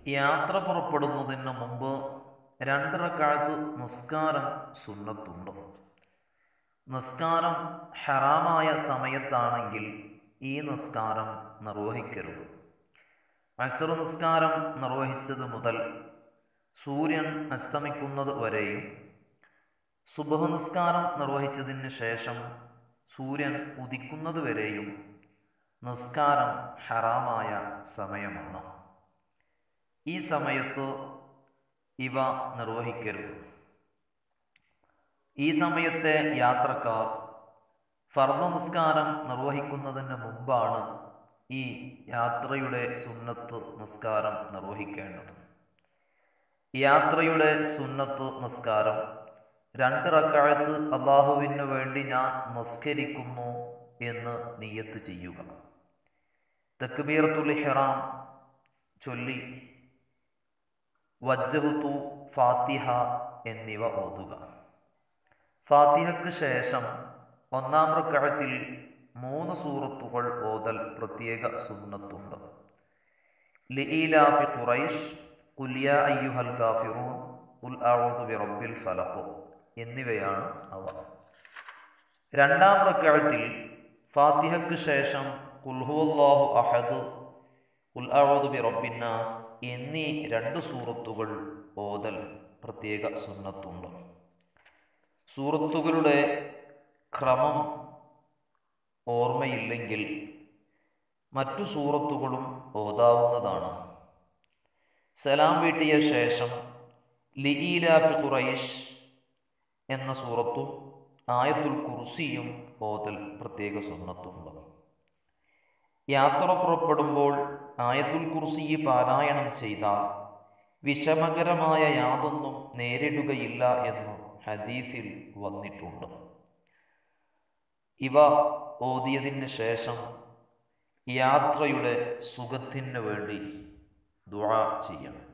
യാത്ര പുറപ്പെടുന്നതിന് മുമ്പ് രണ്ട് റക്അത്ത് നിസ്കാരം സുന്നത്തുണ്ട് നിസ്കാരം ഹറാമായ സമയത്താണെങ്കിൽ ഈ നിസ്കാരം നിർവഹിക്കരുത് അസ്ർ നിസ്കാരം നിർവഹിച്ചത് മുതൽ സൂര്യൻ അസ്തമിക്കുന്നത് വരെയും സുബഹ നിസ്കാരം നിർവഹിച്ചതിന് ശേഷം സൂര്യൻ ഉദിക്കുന്നത് വരെയും നിസ്കാരം ഹറാമായ സമയമാണ് ഈ സമയത്ത് ഇവ നിർവഹിക്കരുത് ഈ സമയത്തെ യാത്രക്കാർ ഫർദ നിസ്കാരം നിർവഹിക്കുന്നതിന് മുമ്പാണ് ഈ യാത്രയുടെ സുന്നത്ത് നിസ്കാരം നിർവഹിക്കേണ്ടത് യാത്രയുടെ സുന്നത്ത് നിസ്കാരം രണ്ട് റക്കാഴത്ത് അള്ളാഹുവിന് വേണ്ടി ഞാൻ നിസ്കരിക്കുന്നു എന്ന് നിയത്ത് ചെയ്യുക തക്ബീറത്തുൽ ഇഹ്റാം ചൊല്ലി വജ്ജഹുത്തു ഫാത്തിഹ എന്നിവ ഓതുക ഫാത്തിഹയ്ക്ക് ശേഷം ഒന്നാം റക്കഴത്തിൽ മൂന്ന് സൂറത്തുകൾ ഓതൽ പ്രത്യേക സുന്നത്തുണ്ട് ലിഇലാഫി ഖുറൈഷ് കുല്യ അയ്യുഹൽ കാഫിറൂൻ ഉൽ അഊദു ബിറബ്ബിൽ ഫലഖ് എന്നിവയാണ് അവ രണ്ടാം റക്കഴത്തിൽ ഫാത്തിഹയ്ക്ക് ശേഷം കുൽഹുവല്ലാഹു അഹദ് ഉൽ അഊദു ബിറബ്ബിന്നാസ് എന്നീ രണ്ട് സൂറത്തുകൾ ഓതൽ പ്രത്യേക സുന്നത്തുണ്ട് സൂറത്തുകളുടെ ക്രമം ഓർമ്മയില്ലെങ്കിൽ മറ്റു സൂറത്തുകളും ഓതാവുന്നതാണ് സലാം വീട്ടിയ ശേഷം ലിഇലാഫി ഖുറൈഷ് എന്ന സൂറത്തും ആയത്തുൽ കുർസിയും ഓതൽ പ്രത്യേക സുന്നത്തുണ്ട് യാത്ര പുറപ്പെടുമ്പോൾ ആയത്തുൽ കുർസി പാരായണം ചെയ്താൽ വിഷമകരമായ യാതൊന്നും നേരിടുകയില്ല എന്ന് ഹദീസിൽ വന്നിട്ടുണ്ട് ഇവ ഓതിയതിന് ശേഷം യാത്രയുടെ സുഖത്തിന് വേണ്ടി ദുആ ചെയ്യണം